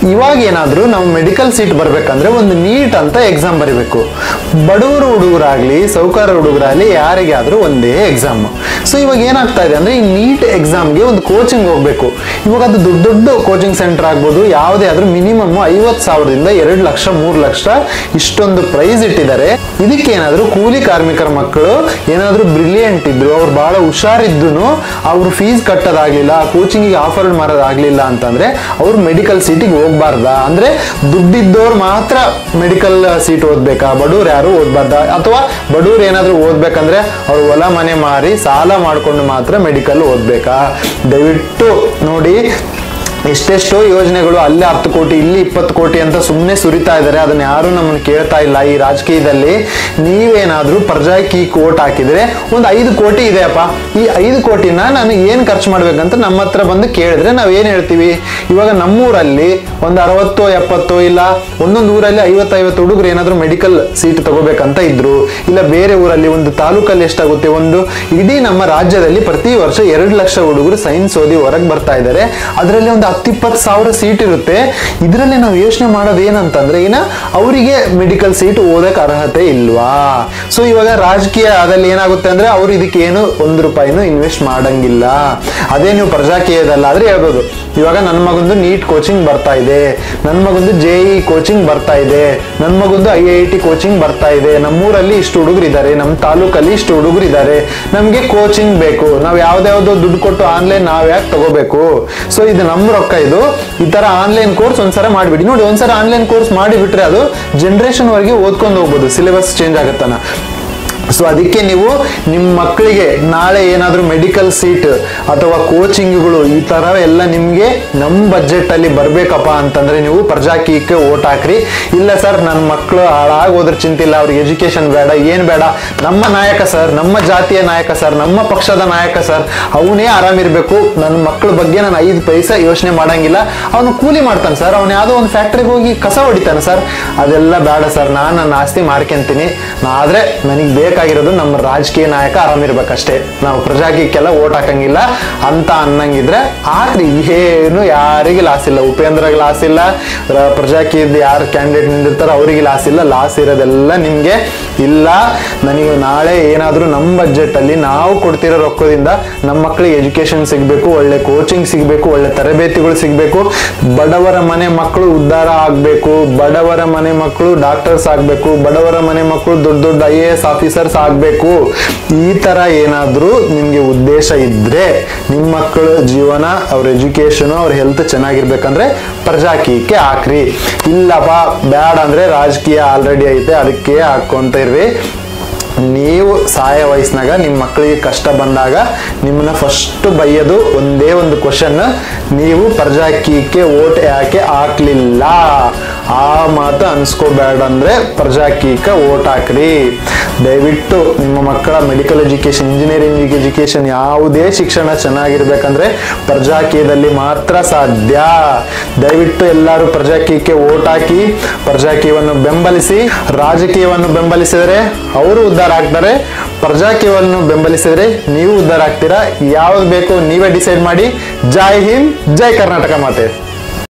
ಇವಾಗ ಏನಾದರೂ ನಾವು ಮೆಡಿಕಲ್ ಸೀಟ್ ಬರ್ಬೇಕಂದ್ರೆ ಒಂದು ನೀಟ್ ಅಂತ ಎಕ್ಸಾಮ್ ಬರೀಬೇಕು ಬಡವರು ಹುಡುಗರಾಗ್ಲಿ ಸೌಕಾರ ಹುಡುಗರಾಗ್ಲಿ ಯಾರಿಗೆ ಆದ್ರೂ ಒಂದೇ ಎಕ್ಸಾಮ್ ಸೊ ಇವಾಗ ಏನಾಗ್ತಾ ಇದೆ ಅಂದ್ರೆ ಈ ನೀಟ್ ಎಕ್ಸಾಮ್ಗೆ ಒಂದು ಕೋಚಿಂಗ್ ಹೋಗ್ಬೇಕು ಇವಾಗ ಅದು ದೊಡ್ಡ ದೊಡ್ಡ ಕೋಚಿಂಗ್ ಸೆಂಟರ್ ಆಗ್ಬೋದು ಯಾವುದೇ ಆದ್ರೂ ಮಿನಿಮಮ್ ಐವತ್ತು ಸಾವಿರದಿಂದ ಎರಡು ಲಕ್ಷ ಮೂರು ಲಕ್ಷ ಇಷ್ಟೊಂದು ಪ್ರೈಸ್ ಇಟ್ಟಿದ್ದಾರೆ ಇದಕ್ಕೆ ಏನಾದ್ರು ಕೂಲಿ ಕಾರ್ಮಿಕರ ಮಕ್ಕಳು ಏನಾದ್ರು ಬ್ರಿಲಿಯಂಟ್ ಇದ್ರು ಅವ್ರು ಬಹಳ ಹುಷಾರಿದ್ದು ಅವ್ರು ಫೀಸ್ ಕಟ್ಟೋದಾಗ್ಲಿಲ್ಲ ಕೋಚಿಂಗಿಗೆ ಆಫರ್ ಮಾಡೋದಾಗ್ಲಿಲ್ಲ ಅಂತಂದ್ರೆ ಅವ್ರು ಮೆಡಿಕಲ್ ಸೀಟಿಗೆ ಹೋಗ್ಬಾರ್ದಾ ಅಂದ್ರೆ ದುಡ್ಡಿದ್ದವ್ರು ಮಾತ್ರ ಮೆಡಿಕಲ್ ಸೀಟ್ ಓದ್ಬೇಕಾ ಬಡವ್ರು ಯಾರು ಓದ್ಬಾರ್ದಾ ಅಥವಾ ಬಡವ್ರು ಏನಾದ್ರು ಓದ್ಬೇಕಂದ್ರೆ ಅವ್ರು ಹೊಲ ಮನೆ ಮಾರಿ ಸಾಲ ಮಾಡ್ಕೊಂಡು ಮಾತ್ರ ಮೆಡಿಕಲ್ ಓದ್ಬೇಕಾ ದಯವಿಟ್ಟು ನೋಡಿ ಎಷ್ಟೆಷ್ಟೋ ಯೋಜನೆಗಳು ಅಲ್ಲೇ ಹತ್ತು ಕೋಟಿ ಇಲ್ಲಿ ಇಪ್ಪತ್ತು ಕೋಟಿ ಅಂತ ಸುಮ್ಮನೆ ಸುರಿತಾ ಇದ್ದಾರೆ ಅದನ್ನ ಯಾರು ನಮ್ಮನ್ನು ಕೇಳ್ತಾ ಇಲ್ಲ ಈ ರಾಜಕೀಯದಲ್ಲಿ ನೀವೇನಾದ್ರೂ ಪ್ರಜಾಕಿ ಕೋಟ್ ಹಾಕಿದ್ರೆ ಒಂದು ಐದು ಕೋಟಿ ಇದೆಯಪ್ಪ ಈ ಐದು ಕೋಟಿನ ನಾನು ಏನ್ ಖರ್ಚು ಮಾಡ್ಬೇಕಂತ ನಮ್ಮ ಹತ್ರ ಬಂದು ಕೇಳಿದ್ರೆ ನಾವ್ ಏನ್ ಹೇಳ್ತೀವಿ ಇವಾಗ ನಮ್ಮೂರಲ್ಲಿ ಒಂದು ಅರವತ್ತು ಎಪ್ಪತ್ತು ಇಲ್ಲ ಒಂದೊಂದು ಊರಲ್ಲಿ ಐವತ್ತು ಐವತ್ತು ಹುಡುಗರು ಏನಾದ್ರು ಮೆಡಿಕಲ್ ಸೀಟ್ ತಗೋಬೇಕಂತ ಇದ್ರು ಇಲ್ಲ ಬೇರೆ ಊರಲ್ಲಿ ಒಂದು ತಾಲೂಕಲ್ಲಿ ಎಷ್ಟಾಗುತ್ತೆ ಒಂದು ಇಡೀ ನಮ್ಮ ರಾಜ್ಯದಲ್ಲಿ ಪ್ರತಿ ವರ್ಷ ಎರಡು ಲಕ್ಷ ಹುಡುಗರು ಸೈನ್ಸ್ ಓದಿ ಹೊರಗೆ ಬರ್ತಾ ಇದ್ದಾರೆ ಅದರಲ್ಲಿ ಒಂದು ಹತ್ತಿಪ್ಪತ್ತು ಸಾವಿರ ಸೀಟ್ ಇರುತ್ತೆ ಇದರಲ್ಲಿ ನಾವು ಯೋಚನೆ ಮಾಡೋದು ಏನಂತಂದ್ರೆ ಇನ್ನ ಅವರಿಗೆ ಮೆಡಿಕಲ್ ಸೀಟ್ ಓದಕ್ ಅರ್ಹತೆ ಇಲ್ವಾ ಸೊ ಇವಾಗ ರಾಜಕೀಯ ಅದಲ್ಲಿ ಏನಾಗುತ್ತೆ ಅಂದ್ರೆ ಅವ್ರು ಇದಕ್ಕೆ ಏನು ಒಂದು ರೂಪಾಯಿನೂ ಇನ್ವೆಸ್ಟ್ ಮಾಡಂಗಿಲ್ಲ ಅದೇ ನೀವು ಪ್ರಜಾಕೀಯದಲ್ಲಾದ್ರೆ ಹೇಳ್ಬೋದು ಇವಾಗ ನನ್ನ ಮಗಂದು ನೀಟ್ ಕೋಚಿಂಗ್ ಬರ್ತಾ ಇದೆ ನನ್ನ ಮಗಂದು ಜೆ ಇ ಕೋಚಿಂಗ್ ಬರ್ತಾ ಇದೆ ನನ್ನ ಮಗಂದು ಐ ಐ ಟಿ ಕೋಚಿಂಗ್ ಬರ್ತಾ ಇದೆ ನಮ್ಮೂರಲ್ಲಿ ಇಷ್ಟು ಹುಡುಗರು ಇದ್ದಾರೆ ನಮ್ಮ ತಾಲೂಕಲ್ಲಿ ಇಷ್ಟು ಹುಡುಗರು ಇದ್ದಾರೆ ನಮಗೆ ಕೋಚಿಂಗ್ ಬೇಕು ನಾವು ಯಾವ್ದಾವ್ದೋ ದುಡ್ಡು ಕೊಟ್ಟು ಆನ್ಲೈನ್ ನಾವ್ ಯಾಕೆ ತಗೋಬೇಕು ಸೊ ಇದು ನಮ್ಮ ರೊಕ್ಕ ಇದು ಈ ತರ ಆನ್ಲೈನ್ ಕೋರ್ಸ್ ಒಂದ್ಸಲ ಮಾಡಿಬಿಡಿ ನೋಡಿ ಒಂದ್ಸಲ ಆನ್ಲೈನ್ ಕೋರ್ಸ್ ಮಾಡಿಬಿಟ್ರೆ ಅದು ಜನರೇಷನ್ ವರೆಗೆ ಓದ್ಕೊಂಡು ಹೋಗ್ಬೋದು ಸಿಲೆಬಸ್ ಚೇಂಜ್ ಆಗತ್ತನ ಸೊ ಅದಕ್ಕೆ ನೀವು ನಿಮ್ಮ ಮಕ್ಕಳಿಗೆ ನಾಳೆ ಏನಾದರೂ ಮೆಡಿಕಲ್ ಸೀಟ್ ಅಥವಾ ಕೋಚಿಂಗ್ಗಳು ಈ ತರ ಎಲ್ಲ ನಿಮಗೆ ನಮ್ಮ ಬಜೆಟ್ ಅಲ್ಲಿ ಬರ್ಬೇಕಪ್ಪ ಅಂತಂದ್ರೆ ನೀವು ಪ್ರಜಾಕೀಯಕ್ಕೆ ಓಟ್ ಹಾಕ್ರಿ ಇಲ್ಲ ಸರ್ ನನ್ನ ಮಕ್ಕಳು ಹಾಳಾಗೋದ್ರ ಚಿಂತಿಲ್ಲ ಅವ್ರಿಗೆ ಎಜುಕೇಶನ್ ಬೇಡ ಏನ್ ಬೇಡ ನಮ್ಮ ನಾಯಕ ಸರ್ ನಮ್ಮ ಜಾತಿಯ ನಾಯಕ ಸರ್ ನಮ್ಮ ಪಕ್ಷದ ನಾಯಕ ಸರ್ ಅವನೇ ಆರಾಮಿರ್ಬೇಕು ನನ್ನ ಮಕ್ಕಳ ಬಗ್ಗೆ ನಾನು ಐದು ಪೈಸೆ ಯೋಚನೆ ಮಾಡಂಗಿಲ್ಲ ಅವನು ಕೂಲಿ ಮಾಡ್ತಾನೆ ಸರ್ ಅವ್ನು ಯಾವುದೋ ಒಂದು ಫ್ಯಾಕ್ಟ್ರಿಗೆ ಹೋಗಿ ಕಸ ಹೊಡಿತಾನೆ ಸರ್ ಅದೆಲ್ಲ ಬೇಡ ಸರ್ ನಾನು ನನ್ನ ಆಸ್ತಿ ಮಾರ್ಕೊಂತೀನಿ ಆದ್ರೆ ನನಗೆ ಬೇಕಾಗಿರೋದು ನಮ್ಮ ರಾಜಕೀಯ ನಾಯಕ ಆರಾಮಿರ್ಬೇಕಷ್ಟೇ ನಾವು ಪ್ರಜಾಕೀಯಕ್ಕೆಲ್ಲ ಓಟ್ ಹಾಕಂಗಿಲ್ಲ ಅಂತ ಅನ್ನಂಗಿದ್ರೆ ಹಾಕ್ರಿ ಏನು ಯಾರಿಗೆ ಲಾಸ್ ಇಲ್ಲ ಉಪೇಂದ್ರಗೆ ಲಾಸ್ ಇಲ್ಲ ರ- ಪ್ರಜಾಕೀಯದ ಯಾರು ಕ್ಯಾಂಡಿಡೇಟ್ ನಿಂದಿರ್ತಾರೋ ಅವರಿಗೆ ಲಾಸ್ ಇಲ್ಲ ಲಾಸ್ ಇರೋದೆಲ್ಲ ನಿಮ್ಗೆ ಇಲ್ಲ ನನಗೆ ನಾಳೆ ಏನಾದರೂ ನಮ್ಮ ಬಜೆಟ್ ಅಲ್ಲಿ ನಾವು ಕೊಡ್ತಿರೋ ರೊಕ್ಕದಿಂದ ನಮ್ಮ ಮಕ್ಕಳಿಗೆ ಎಜುಕೇಶನ್ ಸಿಗಬೇಕು ಒಳ್ಳೆ ಕೋಚಿಂಗ್ ಸಿಗಬೇಕು ಒಳ್ಳೆ ತರಬೇತಿಗಳು ಸಿಗಬೇಕು ಬಡವರ ಮನೆ ಮಕ್ಕಳು ಉದ್ಧಾರ ಆಗಬೇಕು ಬಡವರ ಮನೆ ಮಕ್ಕಳು ಡಾಕ್ಟರ್ಸ್ ಆಗಬೇಕು ಬಡವರ ಮನೆ ಮಕ್ಕಳು ದೊಡ್ಡ ದೊಡ್ಡ ಐ ಎ ಎಸ್ ಆಫೀಸರ್ಸ್ ಆಗಬೇಕು ಈ ತರ ಏನಾದರೂ ನಿಮ್ಗೆ ಉದ್ದೇಶ ಇದ್ರೆ ನಿಮ್ಮ ಮಕ್ಕಳ ಜೀವನ ಅವ್ರ ಎಜುಕೇಶನ್ ಅವ್ರ ಹೆಲ್ತ್ ಚೆನ್ನಾಗಿರ್ಬೇಕಂದ್ರೆ ಪ್ರಜಾಕೀಯಕ್ಕೆ ಹಾಕ್ರಿ ಇಲ್ಲಪ್ಪ ಬ್ಯಾಡ ಅಂದ್ರೆ ರಾಜಕೀಯ ಆಲ್ರೆಡಿ ಐತೆ ಅದಕ್ಕೆ ಹಾಕೊಂತ ಇರ್ರಿ ನೀವು ಸಹಾಯ ವಯಸ್ಸಿನಾಗ ನಿಮ್ಮ ಮಕ್ಕಳಿಗೆ ಕಷ್ಟ ಬಂದಾಗ ನಿಮ್ಮನ್ನ ಫಸ್ಟ್ ಬೈಯೋದು ಒಂದೇ ಒಂದು ಕ್ವಶನ್ ನೀವು ಪ್ರಜಾಕೀಯಕ್ಕೆ ಓಟ್ ಯಾಕೆ ಹಾಕ್ಲಿಲ್ಲ ಆ ಮಾತು ಅನ್ಸ್ಕೋಬೇಡ ಅಂದ್ರೆ ಪ್ರಜಾಕೀಯಕ್ಕೆ ಓಟ್ ಹಾಕ್ರಿ ದಯವಿಟ್ಟು ನಿಮ್ಮ ಮಕ್ಕಳ ಮೆಡಿಕಲ್ ಎಜುಕೇಶನ್ ಇಂಜಿನಿಯರಿಂಗ್ ಎಜುಕೇಶನ್ ಯಾವುದೇ ಶಿಕ್ಷಣ ಚೆನ್ನಾಗಿರ್ಬೇಕಂದ್ರೆ ಪ್ರಜಾಕೀಯದಲ್ಲಿ ಮಾತ್ರ ಸಾಧ್ಯ ದಯವಿಟ್ಟು ಎಲ್ಲರೂ ಪ್ರಜಾಕೀಯಕ್ಕೆ ಓಟ್ ಹಾಕಿ ಪ್ರಜಾಕೀಯವನ್ನು ಬೆಂಬಲಿಸಿ ರಾಜಕೀಯವನ್ನು ಬೆಂಬಲಿಸಿದರೆ ಅವರು ಉದ್ಧಾರ ಆಗ್ತಾರೆ ಪ್ರಜಾಕೀಯವನ್ನು ಬೆಂಬಲಿಸಿದರೆ ನೀವು ಉದ್ಧಾರ ಆಗ್ತೀರಾ ಯಾವ್ದು ಬೇಕು ನೀವೇ ಡಿಸೈಡ್ ಮಾಡಿ ಜೈ ಹಿಂದ್ ಜೈ ಕರ್ನಾಟಕ ಮಾತೆ